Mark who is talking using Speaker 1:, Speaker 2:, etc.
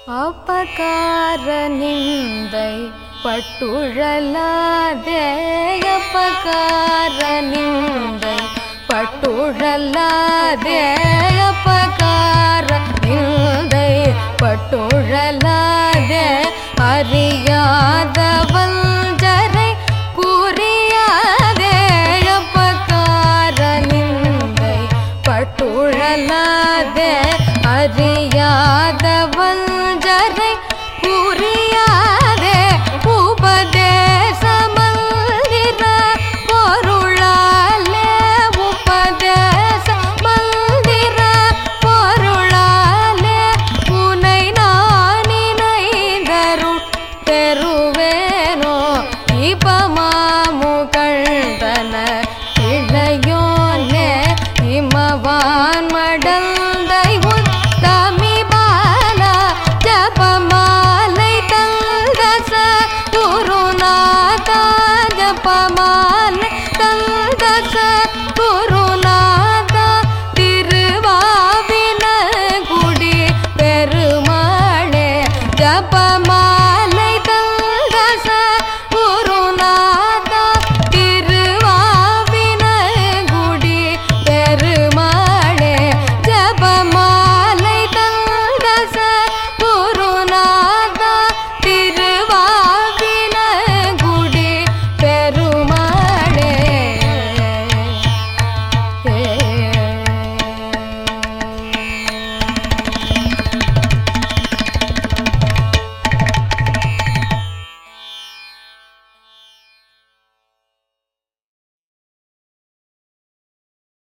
Speaker 1: அபகார நிந்தை பட்டுழலாதே அபகார நிந்தை பட்டுழலாதே அபகார நிந்தை பட்டுழலாதே அறியாத வஞ்சரை புரியாதே அபகார நிந்தை பட்டுழலாதே அறியாத வஞ்சரை புரியாதே உபதேச மந்திர பொருளாலே உபதேச மந்திர பொருளாலே உனை நான் நினைந்தருள் பெறுவேனோ இபமாமுகழ்தன இளையோனே இமவான்